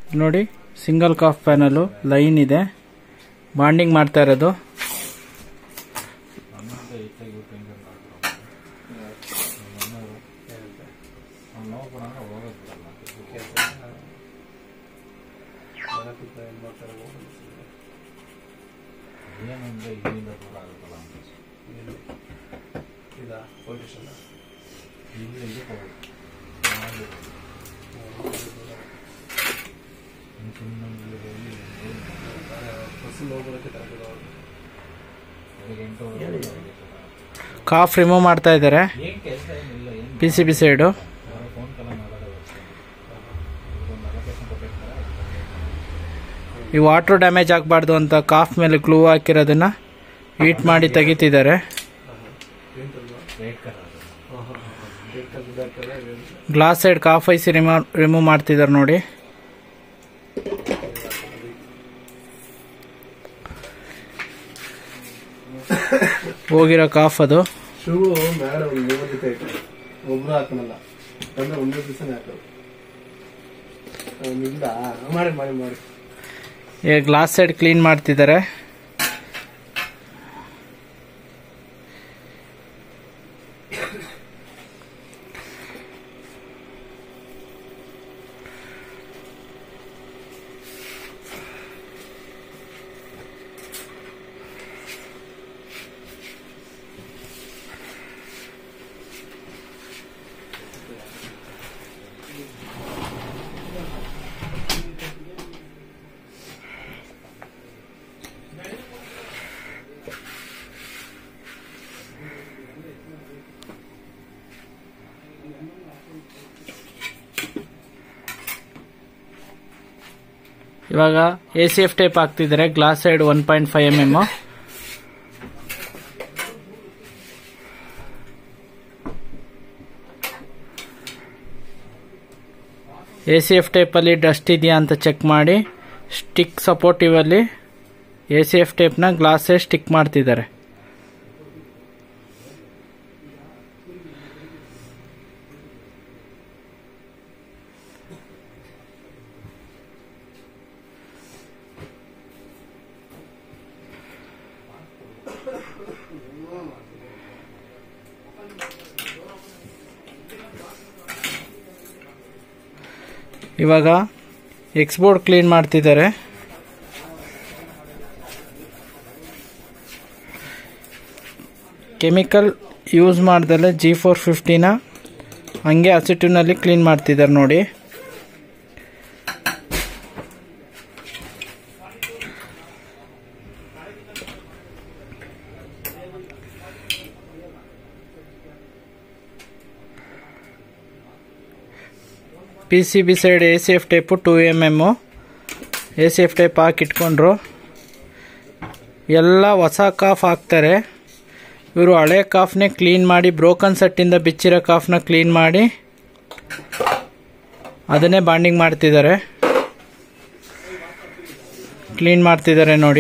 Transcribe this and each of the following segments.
ನೋಡಿ single COF panel line ಇದೆ bonding ಮಾಡ್ತಾ ಇರೋದು ಇದಾ ಪೊಲಿಟಿಷನ್ ಬಸ್ಸಲ್ಲಿ ಹೋಗೋದಕ್ಕೆ ತರಬೇಕು ಕಾಫ್ ರಿಮೂವ್ ಮಾಡ್ತಾ ಇದ್ದಾರೆ ಪಿ ಸಿ ಬಿ ಸೈಡು ಈ ವಾಟರ್ ಡ್ಯಾಮೇಜ್ ಆಗಬಾರ್ದು ಅಂತ ಕಾಫ್ ಮೇಲೆ ಗ್ಲೂ ಹಾಕಿರೋದನ್ನ ಹೀಟ್ ಮಾಡಿ ತೆಗಿತಿದ್ದಾರೆ glass side COF IC remove remove ಮಾಡ್ತಿದ್ದಾರೆ ನೋಡಿ ಹೋಗಿರೋ ಕಾಫ್ ಅದು ಶೂ ಮೇಡ ಒಂದು ಮೂವತ್ತು ಜೊತೆ ಐತೆ ಒಬ್ರು ಹಾಕನಲ್ಲ ಅಂದ್ರೆ ಒಂದೇ ದಿವಸನೇ ಹಾಕೋದು ಅವ್ನಿಂದ ಮಾಡಿ ಮಾಡಿ ಮಾಡಿ ಈಗ ಗ್ಲಾಸ್ ಸೈಡ್ ಕ್ಲೀನ್ ಮಾಡ್ತಿದ್ದಾರೆ ಇವಾಗ ಎ ಸಿ ಎಫ್ ಟೈಪ್ ಹಾಕ್ತಿದ್ದಾರೆ glass side one point five M M A C F ಟೈಪಲ್ಲಿ ಡಸ್ಟ್ ಇದೆಯಾ ಅಂತ ಚೆಕ್ ಮಾಡಿ ಸ್ಟಿಕ್ ಸಪೋರ್ಟಿವ್ ಅಲ್ಲಿ ಎ ಸಿ ಎಫ್ ಟೈಪ್ನ ಗ್ಲಾಸ್ ಸೈಡ್ ಸ್ಟಿಕ್ ಮಾಡ್ತಿದ್ದಾರೆ ಇವಾಗ ಎಕ್ಸ್ಬೋರ್ಡ್ ಕ್ಲೀನ್ ಮಾಡ್ತಿದ್ದಾರೆ ಕೆಮಿಕಲ್ ಯೂಸ್ ಮಾಡ್ದಲೆ ಜಿ ಫೋರ್ ಫಿಫ್ಟಿನ ಹಂಗೆ ಅಸಿಟಿನಲ್ಲಿ ಕ್ಲೀನ್ ಮಾಡ್ತಿದ್ದಾರೆ ನೋಡಿ P C B side A C F type two M M A C F type ಹಾಕಿ ಇಟ್ಕೊಂಡ್ರು ಎಲ್ಲ ಹೊಸ ಕಾಫ್ ಹಾಕ್ತಾರೆ ಇವರು ಹಳೆ ಕಾಫ್ನೇ ಕ್ಲೀನ್ ಮಾಡಿ ಬ್ರೋಕನ್ ಸೆಟ್ಟಿಂದ ಬಿಚ್ಚಿರೋ ಕಾಫ್ನ ಕ್ಲೀನ್ ಮಾಡಿ ಅದನ್ನೇ ಬಾಂಡಿಂಗ್ ಮಾಡ್ತಿದ್ದಾರೆ ಕ್ಲೀನ್ ಮಾಡ್ತಿದ್ದಾರೆ ನೋಡಿ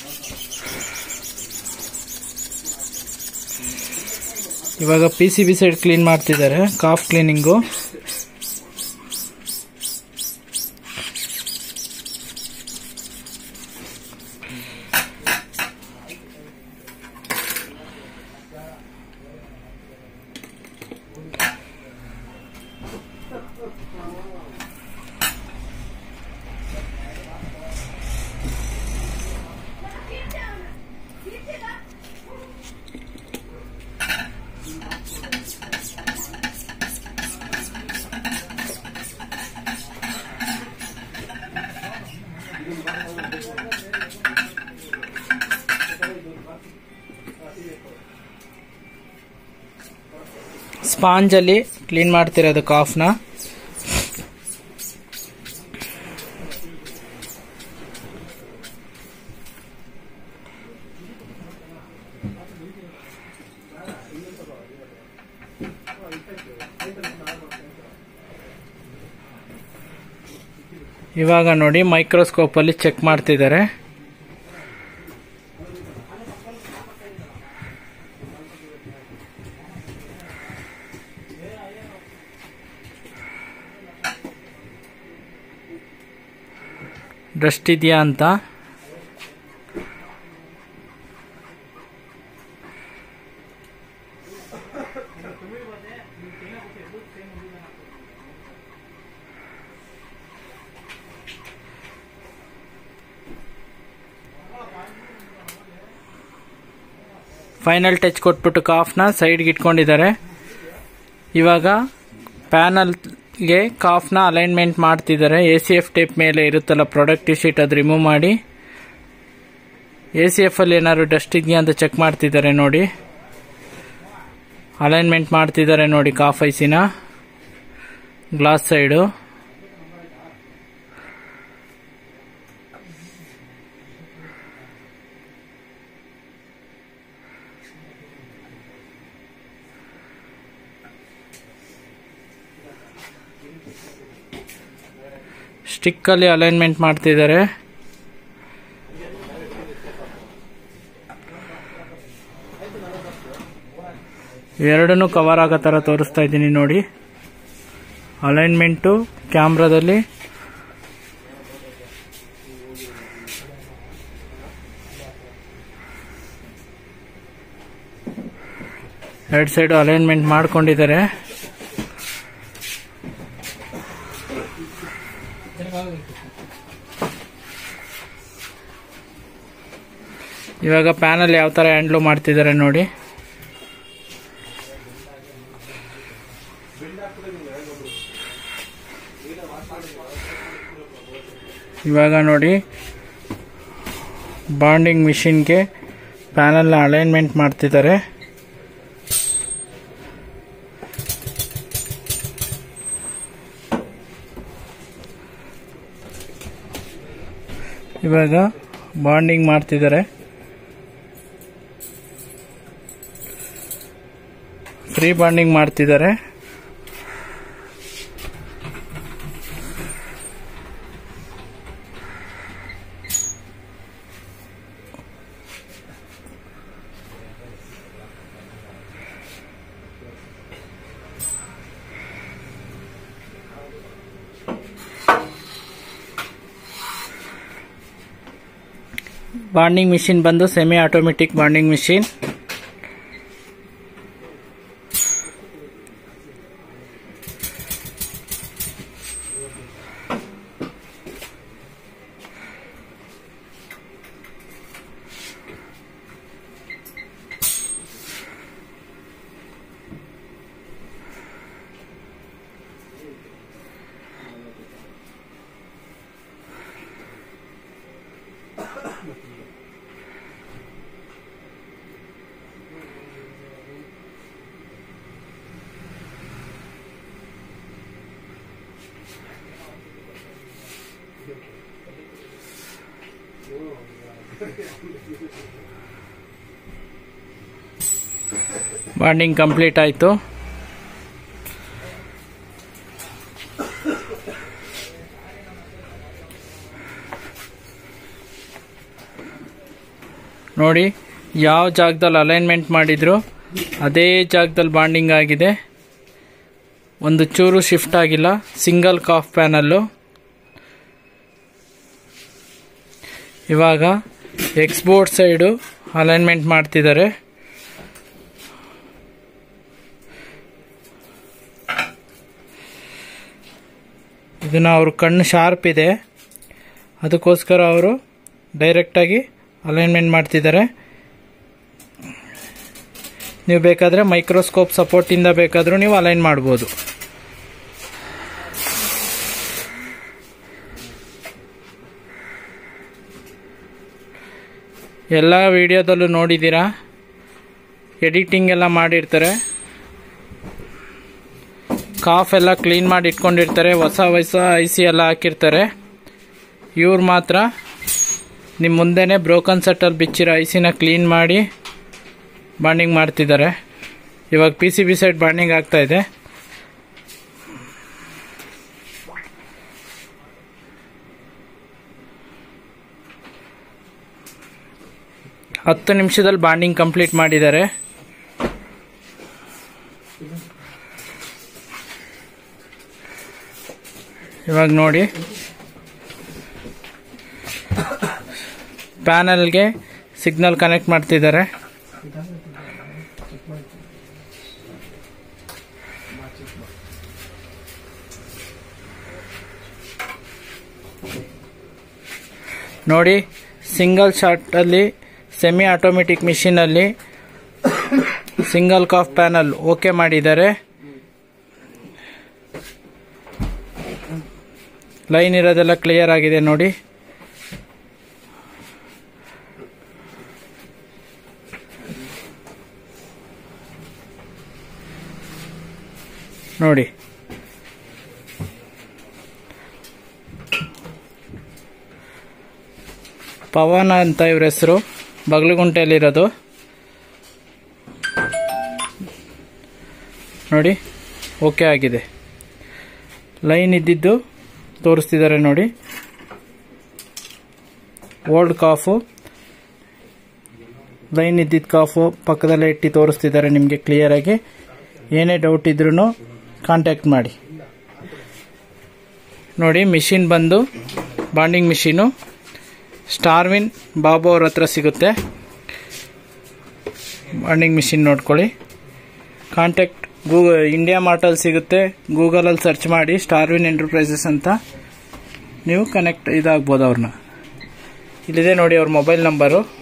ಇವಾಗ P C B side clean ಮಾಡ್ತಿದ್ದಾರೆ ಕಾಫ್ ಕ್ಲೀನಿಂಗು ಸ್ಪಾಂಜಲ್ಲಿ ಕ್ಲೀನ್ ಮಾಡ್ತಿರೋದು ಕಾಫ್ನ ಇವಾಗ ನೋಡಿ ಮೈಕ್ರೋಸ್ಕೋಪಲ್ಲಿ ಚೆಕ್ ಮಾಡ್ತಿದ್ದಾರೆ ಡಸ್ಟ್ ಇದೆಯಾ ಅಂತ ಫೈನಲ್ ಟಚ್ ಕೊಟ್ಬಿಟ್ಟು ಕಾಫ್ನ ಸೈಡ್ಗೆ ಇಟ್ಕೊಂಡಿದ್ದಾರೆ ಇವಾಗ ಪ್ಯಾನಲ್ಗೆ ಕಾಫ್ನ ಅಲೈನ್ಮೆಂಟ್ ಮಾಡ್ತಿದ್ದಾರೆ ಎ ಸಿ ಎಫ್ ಟೇಪ್ ಮೇಲೆ ಇರುತ್ತಲ್ಲ ಪ್ರಾಡಕ್ಟ್ ಶೀಟ್ ಅದು ರಿಮೂವ್ ಮಾಡಿ ಎ ಸಿ ಎಫ್ ಅಲ್ಲಿ ಏನಾದ್ರು ಡಸ್ಟ್ ಇದೆಯಾ ಅಂತ ಚೆಕ್ ಮಾಡ್ತಿದ್ದಾರೆ ನೋಡಿ ಅಲೈನ್ಮೆಂಟ್ ಮಾಡ್ತಿದ್ದಾರೆ ನೋಡಿ ಕಾಫ್ ಐಸಿನ ಗ್ಲಾಸ್ ಸೈಡು ಸ್ಟಿಕ್ಕಲ್ಲಿ ಅಲೈನ್ಮೆಂಟ್ ಮಾಡ್ತಿದ್ದಾರೆ ಎರಡನ್ನೂ ಕವರ್ ಆಗೋ ಥರ ತೋರಿಸ್ತಾ ಇದ್ದೀನಿ ನೋಡಿ ಅಲೈನ್ಮೆಂಟು ಕ್ಯಾಮ್ರಾದಲ್ಲಿ ಎರಡು ಸೈಡು ಅಲೈನ್ಮೆಂಟ್ ಮಾಡ್ಕೊಂಡಿದ್ದಾರೆ ಇವಾಗ ಪ್ಯಾನಲ್ ಯಾವ ಥರ ಹ್ಯಾಂಡ್ಲು ಮಾಡ್ತಿದ್ದಾರೆ ನೋಡಿ ಇವಾಗ ನೋಡಿ ಬಾಂಡಿಂಗ್ ಮಿಷಿನ್ಗೆ ಪ್ಯಾನಲ್ನ ಅಲೈನ್ಮೆಂಟ್ ಮಾಡ್ತಿದ್ದಾರೆ ಇವಾಗ ಬಾಂಡಿಂಗ್ ಮಾಡ್ತಿದ್ದಾರೆ ಫ್ರೀ ಬಾಂಡಿಂಗ್ ಮಾಡ್ತಿದ್ದಾರೆ ಬಾಂಡಿಂಗ್ ಮಿಷಿನ್ ಬಂದು semi automatic bonding machine bonding complete ಆಯಿತು ನೋಡಿ ಯಾವ ಜಾಗದಲ್ಲಿ ಅಲೈನ್ಮೆಂಟ್ ಮಾಡಿದ್ರು ಅದೇ ಜಾಗದಲ್ಲಿ ಬಾಂಡಿಂಗ್ ಆಗಿದೆ ಒಂದು ಚೂರು ಶಿಫ್ಟ್ ಆಗಿಲ್ಲ ಸಿಂಗಲ್ ಕಾಫ್ ಪ್ಯಾನಲ್ಲು ಇವಾಗ ಎಕ್ಸ್ಬೋರ್ಡ್ ಸೈಡು ಅಲೈನ್ಮೆಂಟ್ ಮಾಡ್ತಿದ್ದಾರೆ ಇದನ್ನು ಅವ್ರ ಕಣ್ಣು ಶಾರ್ಪ್ ಇದೆ ಅದಕ್ಕೋಸ್ಕರ ಅವರು ಡೈರೆಕ್ಟಾಗಿ ಅಲೈನ್ಮೆಂಟ್ ಮಾಡ್ತಿದ್ದಾರೆ ನೀವು ಬೇಕಾದರೆ ಮೈಕ್ರೋಸ್ಕೋಪ್ ಸಪೋರ್ಟಿಂದ ಬೇಕಾದರೂ ನೀವು ಅಲೈನ್ ಮಾಡ್ಬೋದು ಎಲ್ಲ ವಿಡಿಯೋದಲ್ಲೂ ನೋಡಿದ್ದೀರಾ ಎಡಿಟಿಂಗ್ ಎಲ್ಲ ಮಾಡಿರ್ತಾರೆ ಕಾಫ್ ಎಲ್ಲ ಕ್ಲೀನ್ ಮಾಡಿ ಇಟ್ಕೊಂಡಿರ್ತಾರೆ ಹೊಸ ಹೊಸ ಐಸಿ ಎಲ್ಲ ಹಾಕಿರ್ತಾರೆ ಇವ್ರು ಮಾತ್ರ ನಿಮ್ಮ ಮುಂದೆನೇ ಬ್ರೋಕನ್ ಸೆಟ್ಟಲ್ಲಿ ಬಿಚ್ಚಿರೋ ಐಸಿನ ಕ್ಲೀನ್ ಮಾಡಿ ಬಾಂಡಿಂಗ್ ಮಾಡ್ತಿದ್ದಾರೆ ಇವಾಗ P C B side bonding ಆಗ್ತಾ ಇದೆ ಹತ್ತು ನಿಮಿಷದಲ್ಲಿ ಬಾಂಡಿಂಗ್ ಕಂಪ್ಲೀಟ್ ಮಾಡಿದ್ದಾರೆ ಇವಾಗ ನೋಡಿ ಪ್ಯಾನಲ್ಗೆ ಸಿಗ್ನಲ್ ಕನೆಕ್ಟ್ ಮಾಡ್ತಿದ್ದಾರೆ ನೋಡಿ ಸಿಂಗಲ್ ಶಾರ್ಟಲ್ಲಿ ಸೆಮಿ ಆಟೋಮೆಟಿಕ್ ಮಿಷಿನಲ್ಲಿ ಸಿಂಗಲ್ ಕಾಫ್ ಪ್ಯಾನಲ್ ಓಕೆ ಮಾಡಿದ್ದಾರೆ ಲೈನ್ ಇರೋದೆಲ್ಲ ಕ್ಲಿಯರ್ ಆಗಿದೆ ನೋಡಿ ನೋಡಿ ಪವನ ಅಂತ ಇವ್ರ ಹೆಸರು ಬಗ್ಲುಗುಂಟೆಯಲ್ಲಿರೋದು ನೋಡಿ ಓಕೆ ಆಗಿದೆ ಲೈನ್ ಇದ್ದಿದ್ದು ತೋರಿಸ್ತಿದ್ದಾರೆ ನೋಡಿ ಓಲ್ಡ್ ಕಾಫು ಲೈನ್ ಇದ್ದಿದ್ದ ಕಾಫು ಪಕ್ಕದಲ್ಲೇ ಇಟ್ಟು ತೋರಿಸ್ತಿದ್ದಾರೆ ನಿಮಗೆ ಕ್ಲಿಯರಾಗಿ ಏನೇ ಡೌಟ್ ಇದ್ರೂ ಕಾಂಟ್ಯಾಕ್ಟ್ ಮಾಡಿ ನೋಡಿ ಮಿಷಿನ್ ಬಂದು ಬಾಂಡಿಂಗ್ ಮಿಷಿನು ಸ್ಟಾರ್ವಿನ್ ಬಾಬು ಅವ್ರ ಹತ್ರ ಸಿಗುತ್ತೆ ಬಾಂಡಿಂಗ್ ಮಿಷಿನ್ ನೋಡ್ಕೊಳ್ಳಿ ಕಾಂಟ್ಯಾಕ್ಟ್ ಗೂಗಲ್ ಇಂಡಿಯಾ ಮಾರ್ಟಲ್ಲಿ ಸಿಗುತ್ತೆ ಗೂಗಲಲ್ಲಿ ಸರ್ಚ್ ಮಾಡಿ ಸ್ಟಾರ್ವಿನ್ ಎಂಟರ್ಪ್ರೈಸಸ್ ಅಂತ ನೀವು ಕನೆಕ್ಟ್ ಇದಾಗ್ಬೋದು ಅವ್ರನ್ನ ಇಲ್ಲಿದೆ ನೋಡಿ ಅವ್ರ ಮೊಬೈಲ್ ನಂಬರು